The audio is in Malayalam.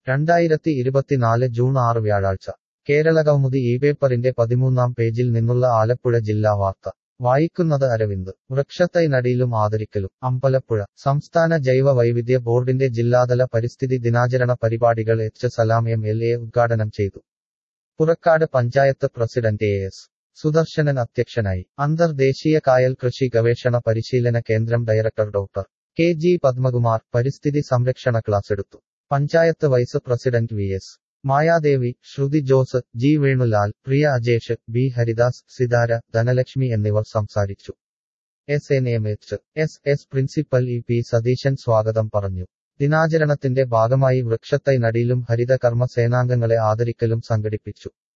രണ്ടായിരത്തി ഇരുപത്തിനാല് ജൂൺ ആറ് വ്യാഴാഴ്ച കേരളകൗമുദി ഈ പേപ്പറിന്റെ പതിമൂന്നാം പേജിൽ നിന്നുള്ള ആലപ്പുഴ ജില്ലാ വാർത്ത വായിക്കുന്നത് അരവിന്ദ് വൃക്ഷത്തൈ നടീലും ആദരിക്കലും അമ്പലപ്പുഴ സംസ്ഥാന ജൈവ വൈവിധ്യ ബോർഡിന്റെ ജില്ലാതല പരിസ്ഥിതി ദിനാചരണ പരിപാടികൾ H Salam M L A ഉദ്ഘാടനം ചെയ്തു Purakkad panchayat president A S Sudarsanan അധ്യക്ഷനായി അന്തർദേശീയ കായൽ കൃഷി ഗവേഷണ പരിശീലന കേന്ദ്രം director doctor K G Padmakumar പരിസ്ഥിതി സംരക്ഷണ ക്ലാസ് എടുത്തു panchayat vice president V S Mayadevi Sruthi Jose G Venulal Priya Ajesh B Haridas Sithara Dhanalakshmi എന്നിവർ സംസാരിച്ചു S N M H S S principal E P Satheesan സ്വാഗതം പറഞ്ഞു ദിനാചരണത്തിന്റെ ഭാഗമായി വൃക്ഷത്തൈ നടീലും ഹരിത കർമ്മ സേനാംഗങ്ങളെ ആദരിക്കലും സംഘടിപ്പിച്ചു